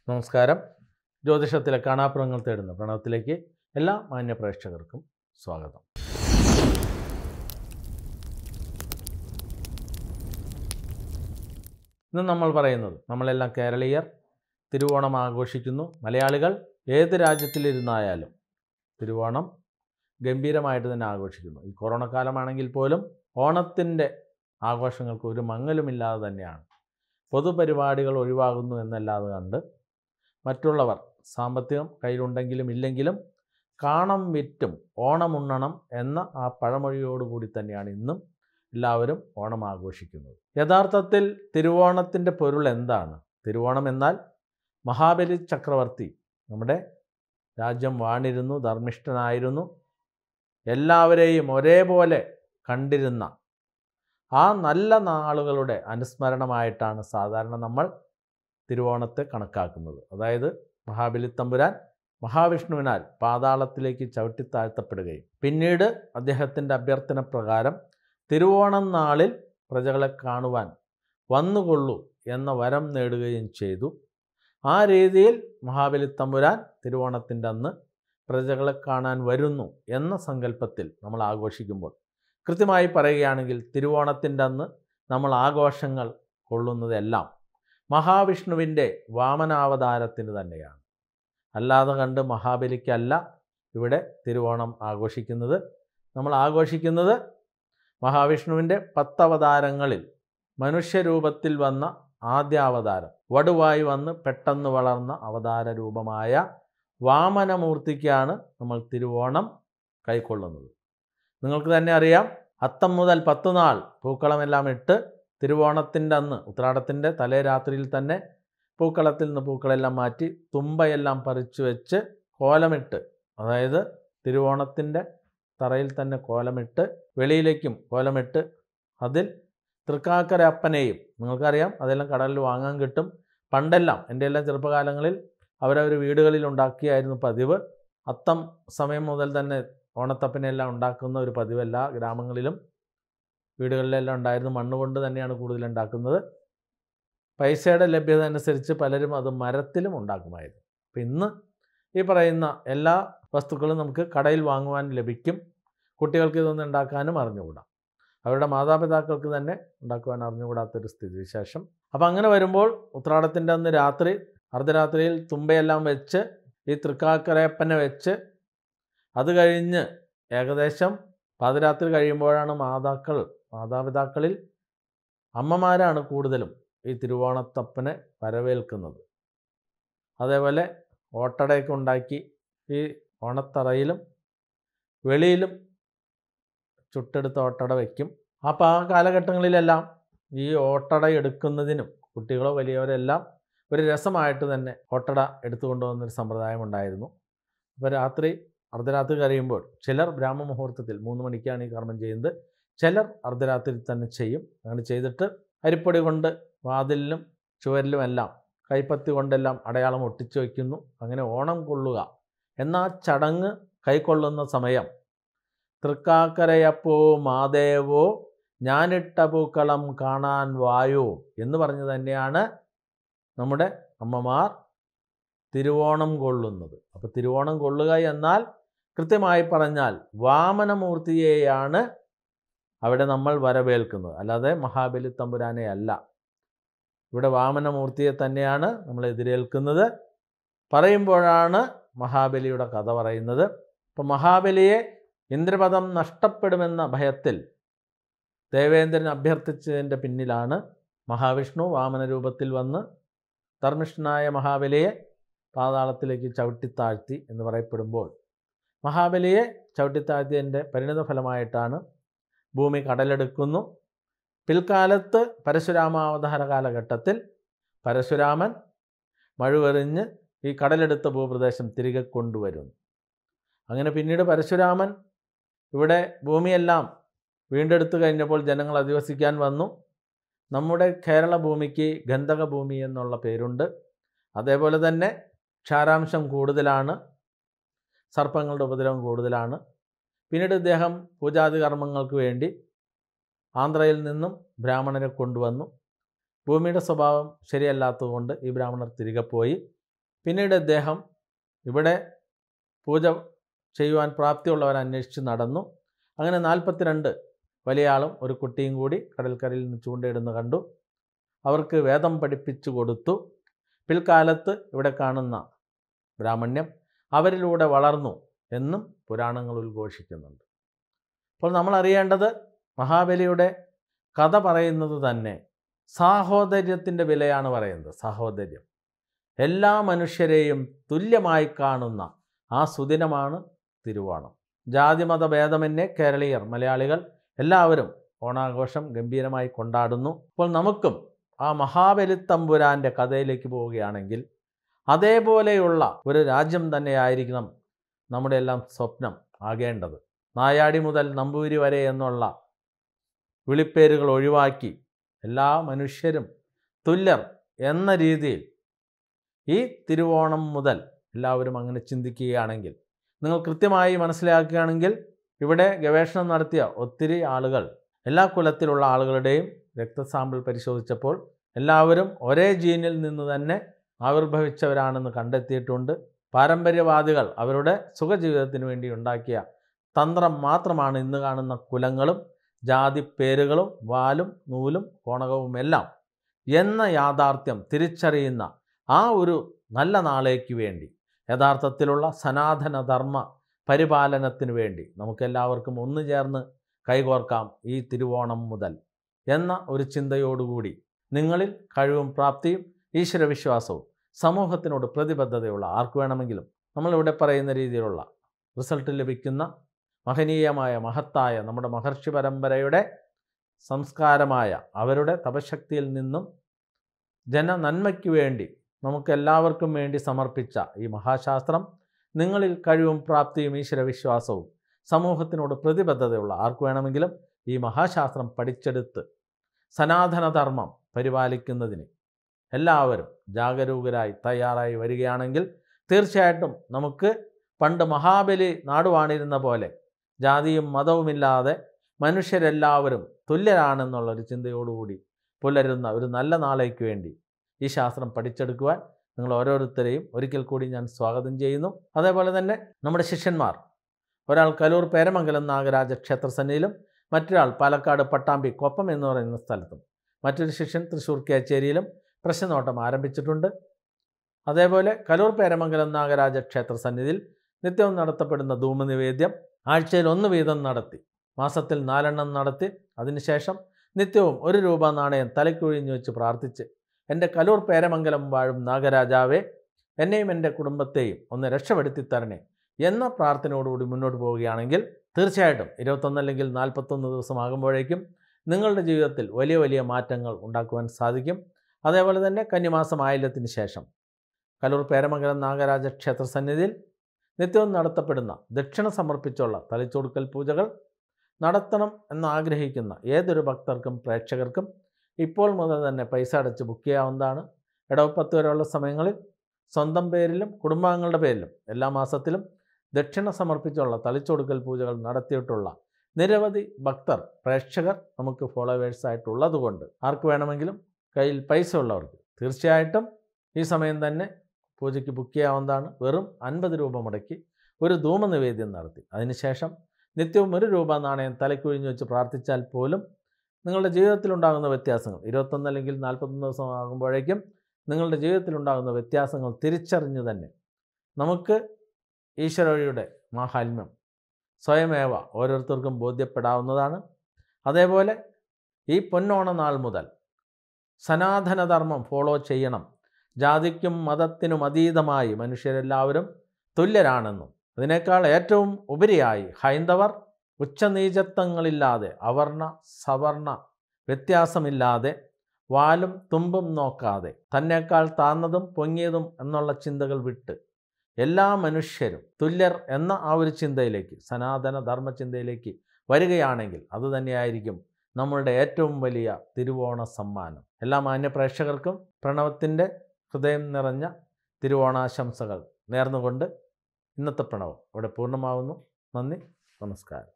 നമസ്കാരം ജ്യോതിഷത്തിലെ കാണാപ്പുറങ്ങൾ തേടുന്ന പ്രണവത്തിലേക്ക് എല്ലാ മാന്യ പ്രേക്ഷകർക്കും സ്വാഗതം ഇന്ന് നമ്മൾ പറയുന്നത് നമ്മളെല്ലാം കേരളീയർ തിരുവോണം ആഘോഷിക്കുന്നു മലയാളികൾ ഏത് രാജ്യത്തിലിരുന്നായാലും തിരുവോണം ഗംഭീരമായിട്ട് തന്നെ ആഘോഷിക്കുന്നു ഈ കൊറോണ കാലമാണെങ്കിൽ പോലും ഓണത്തിൻ്റെ ആഘോഷങ്ങൾക്ക് ഒരു മങ്ങലുമില്ലാതെ തന്നെയാണ് പൊതുപരിപാടികൾ ഒഴിവാകുന്നു എന്നല്ലാതെ കണ്ട് മറ്റുള്ളവർ സാമ്പത്തികം കയ്യിലുണ്ടെങ്കിലും ഇല്ലെങ്കിലും കാണം വിറ്റും ഓണമുണ്ണണം എന്ന ആ പഴമൊഴിയോടുകൂടി തന്നെയാണ് ഇന്നും എല്ലാവരും ഓണം ആഘോഷിക്കുന്നത് യഥാർത്ഥത്തിൽ തിരുവോണത്തിൻ്റെ പൊരുൾ എന്താണ് തിരുവോണം എന്നാൽ മഹാബലി ചക്രവർത്തി നമ്മുടെ രാജ്യം വാണിരുന്നു ധർമ്മിഷ്ഠനായിരുന്നു എല്ലാവരെയും ഒരേപോലെ കണ്ടിരുന്ന ആ നല്ല നാളുകളുടെ അനുസ്മരണമായിട്ടാണ് സാധാരണ നമ്മൾ തിരുവോണത്തെ കണക്കാക്കുന്നത് അതായത് മഹാബലി തമ്പുരാൻ മഹാവിഷ്ണുവിനാൽ പാതാളത്തിലേക്ക് ചവിട്ടിത്താഴ്ത്തപ്പെടുകയും പിന്നീട് അദ്ദേഹത്തിൻ്റെ അഭ്യർത്ഥന പ്രകാരം തിരുവോണം നാളിൽ പ്രജകളെ കാണുവാൻ വന്നുകൊള്ളൂ എന്ന വരം നേടുകയും ചെയ്തു ആ രീതിയിൽ മഹാബലി തമ്പുരാൻ തിരുവോണത്തിൻ്റെ അന്ന് പ്രജകളെ കാണാൻ വരുന്നു എന്ന സങ്കല്പത്തിൽ നമ്മൾ ആഘോഷിക്കുമ്പോൾ കൃത്യമായി പറയുകയാണെങ്കിൽ തിരുവോണത്തിൻ്റെ അന്ന് നമ്മൾ ആഘോഷങ്ങൾ കൊള്ളുന്നതെല്ലാം മഹാവിഷ്ണുവിൻ്റെ വാമനാവതാരത്തിന് തന്നെയാണ് അല്ലാതെ കണ്ട് മഹാബലിക്കല്ല ഇവിടെ തിരുവോണം ആഘോഷിക്കുന്നത് നമ്മൾ ആഘോഷിക്കുന്നത് മഹാവിഷ്ണുവിൻ്റെ പത്തവതാരങ്ങളിൽ മനുഷ്യരൂപത്തിൽ വന്ന ആദ്യ അവതാരം വടുവായി വന്ന് പെട്ടെന്ന് വളർന്ന അവതാര രൂപമായ വാമനമൂർത്തിക്കാണ് നമ്മൾ തിരുവോണം കൈക്കൊള്ളുന്നത് നിങ്ങൾക്ക് തന്നെ അറിയാം അത്തം മുതൽ പത്ത് നാൾ പൂക്കളമെല്ലാം ഇട്ട് തിരുവോണത്തിൻ്റെ അന്ന് ഉത്രാടത്തിൻ്റെ തലേ രാത്രിയിൽ തന്നെ പൂക്കളത്തിൽ നിന്ന് പൂക്കളെല്ലാം മാറ്റി തുമ്പയെല്ലാം പറിച്ചു വെച്ച് കോലമിട്ട് അതായത് തിരുവോണത്തിൻ്റെ തറയിൽ തന്നെ കോലമിട്ട് വെളിയിലേക്കും കോലമിട്ട് അതിൽ തൃക്കാക്കര അപ്പനെയും നിങ്ങൾക്കറിയാം അതെല്ലാം കടലിൽ വാങ്ങാൻ കിട്ടും പണ്ടെല്ലാം എൻ്റെ എല്ലാം ചെറുപ്പകാലങ്ങളിൽ അവരവർ വീടുകളിൽ ഉണ്ടാക്കിയായിരുന്നു പതിവ് അത്തം സമയം മുതൽ തന്നെ ഓണത്തപ്പനെല്ലാം ഉണ്ടാക്കുന്ന ഒരു പതിവ് എല്ലാ ഗ്രാമങ്ങളിലും വീടുകളിലെല്ലാം ഉണ്ടായിരുന്നു മണ്ണ് കൊണ്ട് തന്നെയാണ് കൂടുതൽ ഉണ്ടാക്കുന്നത് പൈസയുടെ ലഭ്യത അനുസരിച്ച് പലരും അത് മരത്തിലും ഉണ്ടാക്കുമായിരുന്നു അപ്പം ഇന്ന് ഈ പറയുന്ന എല്ലാ വസ്തുക്കളും നമുക്ക് കടയിൽ വാങ്ങുവാൻ ലഭിക്കും കുട്ടികൾക്ക് ഇതൊന്നും ഉണ്ടാക്കാനും അറിഞ്ഞുകൂടാ അവരുടെ മാതാപിതാക്കൾക്ക് തന്നെ ഉണ്ടാക്കുവാൻ അറിഞ്ഞുകൂടാത്തൊരു സ്ഥിതിവിശേഷം അപ്പം അങ്ങനെ വരുമ്പോൾ ഉത്രാടത്തിൻ്റെ അന്ന് രാത്രി അർദ്ധരാത്രിയിൽ തുമ്പയെല്ലാം വെച്ച് ഈ തൃക്കാക്കരയപ്പനെ വെച്ച് അത് കഴിഞ്ഞ് ഏകദേശം പാതിരാത്രി കഴിയുമ്പോഴാണ് മാതാക്കൾ മാതാപിതാക്കളിൽ അമ്മമാരാണ് കൂടുതലും ഈ തിരുവോണത്തപ്പനെ വരവേൽക്കുന്നത് അതേപോലെ ഓട്ടടയൊക്കെ ഉണ്ടാക്കി ഈ ഓണത്തറയിലും വെളിയിലും ചുട്ടെടുത്ത ഓട്ടട വയ്ക്കും അപ്പോൾ ആ കാലഘട്ടങ്ങളിലെല്ലാം ഈ ഓട്ടട എടുക്കുന്നതിനും കുട്ടികളോ വലിയവരെല്ലാം ഒരു രസമായിട്ട് തന്നെ ഓട്ടട എടുത്തുകൊണ്ട് പോകുന്നൊരു സമ്പ്രദായം ഉണ്ടായിരുന്നു അപ്പോൾ രാത്രി അർദ്ധരാത്രി കഴിയുമ്പോൾ ചിലർ ബ്രാഹ്മമുഹൂർത്തത്തിൽ മൂന്ന് മണിക്കാണ് ഈ കർമ്മം ചെയ്യുന്നത് ചിലർ അർദ്ധരാത്രി തന്നെ ചെയ്യും അങ്ങനെ ചെയ്തിട്ട് അരിപ്പൊടി കൊണ്ട് വാതിലിലും ചുവരിലുമെല്ലാം കൈപ്പത്തി കൊണ്ടെല്ലാം അടയാളം ഒട്ടിച്ചു വയ്ക്കുന്നു അങ്ങനെ ഓണം കൊള്ളുക എന്ന ആ ചടങ്ങ് കൈക്കൊള്ളുന്ന സമയം തൃക്കാക്കരയപ്പോ മാദേവോ ഞാനിട്ട പൂക്കളം കാണാൻ വായോ എന്ന് പറഞ്ഞു തന്നെയാണ് നമ്മുടെ അമ്മമാർ തിരുവോണം കൊള്ളുന്നത് അപ്പോൾ തിരുവോണം കൊള്ളുക എന്നാൽ കൃത്യമായി പറഞ്ഞാൽ വാമനമൂർത്തിയെയാണ് അവിടെ നമ്മൾ വരവേൽക്കുന്നത് അല്ലാതെ മഹാബലി തമ്പുരാനെ അല്ല ഇവിടെ വാമനമൂർത്തിയെ തന്നെയാണ് നമ്മൾ എതിരേൽക്കുന്നത് പറയുമ്പോഴാണ് മഹാബലിയുടെ കഥ പറയുന്നത് അപ്പം മഹാബലിയെ ഇന്ദ്രപദം നഷ്ടപ്പെടുമെന്ന ഭയത്തിൽ ദേവേന്ദ്രൻ അഭ്യർത്ഥിച്ചതിൻ്റെ പിന്നിലാണ് മഹാവിഷ്ണു വാമന രൂപത്തിൽ വന്ന് ധർമ്മിഷ്ഠനായ മഹാബലിയെ പാതാളത്തിലേക്ക് ചവിട്ടിത്താഴ്ത്തി എന്ന് പറയപ്പെടുമ്പോൾ മഹാബലിയെ ചവിട്ടിത്താഴ്ത്തിയതിൻ്റെ പരിണിത ഫലമായിട്ടാണ് ഭൂമി കടലെടുക്കുന്നു പിൽക്കാലത്ത് പരശുരാമാവതാര കാലഘട്ടത്തിൽ പരശുരാമൻ മഴുവെറിഞ്ഞ് ഈ കടലെടുത്ത ഭൂപ്രദേശം തിരികെ കൊണ്ടുവരുന്നു അങ്ങനെ പിന്നീട് പരശുരാമൻ ഇവിടെ ഭൂമിയെല്ലാം വീണ്ടെടുത്തു കഴിഞ്ഞപ്പോൾ ജനങ്ങൾ അധിവസിക്കാൻ വന്നു നമ്മുടെ കേരള ഭൂമിക്ക് ഗന്ധക ഭൂമി എന്നുള്ള പേരുണ്ട് അതേപോലെ തന്നെ ക്ഷാരാംശം കൂടുതലാണ് സർപ്പങ്ങളുടെ ഉപദ്രവം കൂടുതലാണ് പിന്നീട് ഇദ്ദേഹം പൂജാതി കർമ്മങ്ങൾക്ക് വേണ്ടി ആന്ധ്രയിൽ നിന്നും ബ്രാഹ്മണരെ കൊണ്ടുവന്നു ഭൂമിയുടെ സ്വഭാവം ശരിയല്ലാത്തതുകൊണ്ട് ഈ ബ്രാഹ്മണർ തിരികെ പോയി പിന്നീട് ഇദ്ദേഹം ഇവിടെ പൂജ ചെയ്യുവാൻ പ്രാപ്തിയുള്ളവരെ അന്വേഷിച്ച് നടന്നു അങ്ങനെ നാൽപ്പത്തിരണ്ട് വലിയ ആളും ഒരു കുട്ടിയും കൂടി കടൽക്കരയിൽ നിന്ന് ചൂണ്ടയിടുന്ന കണ്ടു അവർക്ക് വേദം പഠിപ്പിച്ചു കൊടുത്തു പിൽക്കാലത്ത് ഇവിടെ കാണുന്ന ബ്രാഹ്മണ്യം അവരിലൂടെ വളർന്നു എന്നും പുരാണങ്ങൾ ഉദ്ഘോഷിക്കുന്നുണ്ട് അപ്പോൾ നമ്മൾ അറിയേണ്ടത് മഹാബലിയുടെ കഥ പറയുന്നത് തന്നെ സാഹോദര്യത്തിൻ്റെ വിലയാണ് പറയുന്നത് സാഹോദര്യം എല്ലാ മനുഷ്യരെയും തുല്യമായി കാണുന്ന ആ സുദിനമാണ് തിരുവോണം ജാതിമത ഭേദമന്യേ കേരളീയർ മലയാളികൾ എല്ലാവരും ഓണാഘോഷം ഗംഭീരമായി കൊണ്ടാടുന്നു അപ്പോൾ നമുക്കും ആ മഹാബലി തമ്പുരാൻ്റെ കഥയിലേക്ക് പോവുകയാണെങ്കിൽ അതേപോലെയുള്ള ഒരു രാജ്യം തന്നെയായിരിക്കണം നമ്മുടെ എല്ലാം സ്വപ്നം ആകേണ്ടത് നായാടി മുതൽ നമ്പൂരി വരെ എന്നുള്ള വിളിപ്പേരുകൾ ഒഴിവാക്കി എല്ലാ മനുഷ്യരും തുല്യർ എന്ന രീതിയിൽ ഈ തിരുവോണം മുതൽ എല്ലാവരും അങ്ങനെ ചിന്തിക്കുകയാണെങ്കിൽ നിങ്ങൾ കൃത്യമായി മനസ്സിലാക്കുകയാണെങ്കിൽ ഇവിടെ ഗവേഷണം നടത്തിയ ഒത്തിരി ആളുകൾ എല്ലാ കുലത്തിലുള്ള ആളുകളുടെയും രക്തസാമ്പിൾ പരിശോധിച്ചപ്പോൾ എല്ലാവരും ഒരേ ജീനിൽ നിന്ന് തന്നെ ആവിർഭവിച്ചവരാണെന്ന് കണ്ടെത്തിയിട്ടുണ്ട് പാരമ്പര്യവാദികൾ അവരുടെ സുഖജീവിതത്തിന് വേണ്ടി ഉണ്ടാക്കിയ തന്ത്രം മാത്രമാണ് ഇന്ന് കാണുന്ന കുലങ്ങളും ജാതി പേരുകളും വാലും നൂലും കോണകവും എല്ലാം എന്ന യാഥാർത്ഥ്യം തിരിച്ചറിയുന്ന ആ ഒരു നല്ല നാളേക്ക് വേണ്ടി യഥാർത്ഥത്തിലുള്ള സനാതന ധർമ്മ പരിപാലനത്തിന് വേണ്ടി നമുക്കെല്ലാവർക്കും ഒന്നു ചേർന്ന് കൈകോർക്കാം ഈ തിരുവോണം മുതൽ എന്ന ഒരു ചിന്തയോടുകൂടി നിങ്ങളിൽ കഴിവും പ്രാപ്തിയും ഈശ്വരവിശ്വാസവും സമൂഹത്തിനോട് പ്രതിബദ്ധതയുള്ള ആർക്ക് വേണമെങ്കിലും നമ്മളിവിടെ പറയുന്ന രീതിയിലുള്ള റിസൾട്ട് ലഭിക്കുന്ന മഹനീയമായ മഹത്തായ നമ്മുടെ മഹർഷി പരമ്പരയുടെ സംസ്കാരമായ അവരുടെ തപശക്തിയിൽ നിന്നും ജനനന്മയ്ക്ക് വേണ്ടി നമുക്കെല്ലാവർക്കും വേണ്ടി സമർപ്പിച്ച ഈ മഹാശാസ്ത്രം നിങ്ങളിൽ കഴിവും പ്രാപ്തിയും ഈശ്വരവിശ്വാസവും സമൂഹത്തിനോട് പ്രതിബദ്ധതയുള്ള ആർക്ക് വേണമെങ്കിലും ഈ മഹാശാസ്ത്രം പഠിച്ചെടുത്ത് സനാതനധർമ്മം പരിപാലിക്കുന്നതിന് എല്ലാവരും ജാഗരൂകരായി തയ്യാറായി വരികയാണെങ്കിൽ തീർച്ചയായിട്ടും നമുക്ക് പണ്ട് മഹാബലി നാടുവാണിരുന്ന പോലെ ജാതിയും മതവുമില്ലാതെ മനുഷ്യരെല്ലാവരും തുല്യരാണെന്നുള്ളൊരു ചിന്തയോടുകൂടി പുലരുന്ന ഒരു നല്ല നാളേക്ക് വേണ്ടി ഈ ശാസ്ത്രം പഠിച്ചെടുക്കുവാൻ നിങ്ങൾ ഓരോരുത്തരെയും ഒരിക്കൽ കൂടി ഞാൻ സ്വാഗതം ചെയ്യുന്നു അതേപോലെ തന്നെ നമ്മുടെ ശിഷ്യന്മാർ ഒരാൾ കലൂർ പേരമംഗലം നാഗരാജ ക്ഷേത്രസന്നിയിലും മറ്റൊരാൾ പാലക്കാട് പട്ടാമ്പി കൊപ്പം എന്ന് പറയുന്ന സ്ഥലത്തും മറ്റൊരു ശിഷ്യൻ തൃശ്ശൂർ കേച്ചേരിയിലും പ്രശ്നനോട്ടം ആരംഭിച്ചിട്ടുണ്ട് അതേപോലെ കലൂർ പേരമംഗലം നാഗരാജ ക്ഷേത്ര സന്നിധിയിൽ നിത്യവും നടത്തപ്പെടുന്ന ധൂമനിവേദ്യം ആഴ്ചയിൽ ഒന്ന് വീതം നടത്തി മാസത്തിൽ നാലെണ്ണം നടത്തി അതിനുശേഷം നിത്യവും ഒരു രൂപ നാണയം തലയ്ക്കൊഴിഞ്ഞു വെച്ച് പ്രാർത്ഥിച്ച് എൻ്റെ കലൂർ പേരമംഗലം വാഴും നാഗരാജാവേ എന്നെയും എൻ്റെ കുടുംബത്തെയും ഒന്ന് രക്ഷപ്പെടുത്തി തരണേ എന്ന പ്രാർത്ഥനയോടുകൂടി മുന്നോട്ട് പോവുകയാണെങ്കിൽ തീർച്ചയായിട്ടും ഇരുപത്തൊന്ന് അല്ലെങ്കിൽ നാൽപ്പത്തൊന്ന് ദിവസമാകുമ്പോഴേക്കും നിങ്ങളുടെ ജീവിതത്തിൽ വലിയ വലിയ മാറ്റങ്ങൾ ഉണ്ടാക്കുവാൻ സാധിക്കും അതേപോലെ തന്നെ കന്നിമാസം ആയില്യത്തിന് ശേഷം കലൂർ പേരമംഗലം നാഗരാജ ക്ഷേത്ര സന്നിധിയിൽ നിത്യവും നടത്തപ്പെടുന്ന ദക്ഷിണ സമർപ്പിച്ചുള്ള തലച്ചൊടുക്കൽ പൂജകൾ നടത്തണം എന്നാഗ്രഹിക്കുന്ന ഏതൊരു ഭക്തർക്കും പ്രേക്ഷകർക്കും ഇപ്പോൾ മുതൽ തന്നെ പൈസ അടച്ച് ബുക്ക് ചെയ്യാവുന്നതാണ് ഇടവപ്പത്ത് വരെയുള്ള സമയങ്ങളിൽ സ്വന്തം പേരിലും കുടുംബാംഗങ്ങളുടെ പേരിലും എല്ലാ മാസത്തിലും ദക്ഷിണ സമർപ്പിച്ചുള്ള തളിച്ചൊടുക്കൽ പൂജകൾ നടത്തിയിട്ടുള്ള നിരവധി ഭക്തർ പ്രേക്ഷകർ നമുക്ക് ഫോളോവേഴ്സായിട്ടുള്ളത് കൊണ്ട് ആർക്ക് വേണമെങ്കിലും കയ്യിൽ പൈസ ഉള്ളവർക്ക് തീർച്ചയായിട്ടും ഈ സമയം തന്നെ പൂജയ്ക്ക് ബുക്ക് ചെയ്യാവുന്നതാണ് വെറും അൻപത് രൂപ മുടക്കി ഒരു ധൂമനിവേദ്യം നടത്തി അതിനുശേഷം നിത്യവും ഒരു രൂപ നാണയം തലക്കൊഴിഞ്ഞു വെച്ച് പ്രാർത്ഥിച്ചാൽ പോലും നിങ്ങളുടെ ജീവിതത്തിലുണ്ടാകുന്ന വ്യത്യാസങ്ങൾ ഇരുപത്തൊന്ന് അല്ലെങ്കിൽ നാൽപ്പത്തൊന്ന് ദിവസം ആകുമ്പോഴേക്കും നിങ്ങളുടെ ജീവിതത്തിലുണ്ടാകുന്ന വ്യത്യാസങ്ങൾ തിരിച്ചറിഞ്ഞു തന്നെ നമുക്ക് ഈശ്വരയുടെ മാഹാത്മ്യം സ്വയമേവ ഓരോരുത്തർക്കും ബോധ്യപ്പെടാവുന്നതാണ് അതേപോലെ ഈ പൊന്നോണ നാൾ മുതൽ സനാതനധർമ്മം ഫോളോ ചെയ്യണം ജാതിക്കും മതത്തിനും അതീതമായി മനുഷ്യരെല്ലാവരും തുല്യരാണെന്നും അതിനേക്കാൾ ഏറ്റവും ഉപരിയായി ഹൈന്ദവർ ഉച്ചനീചത്വങ്ങളില്ലാതെ അവർണ സവർണ വ്യത്യാസമില്ലാതെ വാലും തുമ്പും നോക്കാതെ തന്നേക്കാൾ താന്നതും പൊങ്ങിയതും എന്നുള്ള ചിന്തകൾ വിട്ട് എല്ലാ മനുഷ്യരും തുല്യർ എന്ന ആ ഒരു ചിന്തയിലേക്ക് സനാതന ധർമ്മ ചിന്തയിലേക്ക് വരികയാണെങ്കിൽ അതുതന്നെയായിരിക്കും നമ്മളുടെ ഏറ്റവും വലിയ തിരുവോണ സമ്മാനം എല്ലാ മാന്യ പ്രേക്ഷകർക്കും പ്രണവത്തിൻ്റെ ഹൃദയം നിറഞ്ഞ തിരുവോണാശംസകൾ നേർന്നുകൊണ്ട് ഇന്നത്തെ പ്രണവം ഇവിടെ പൂർണ്ണമാവുന്നു നന്ദി നമസ്കാരം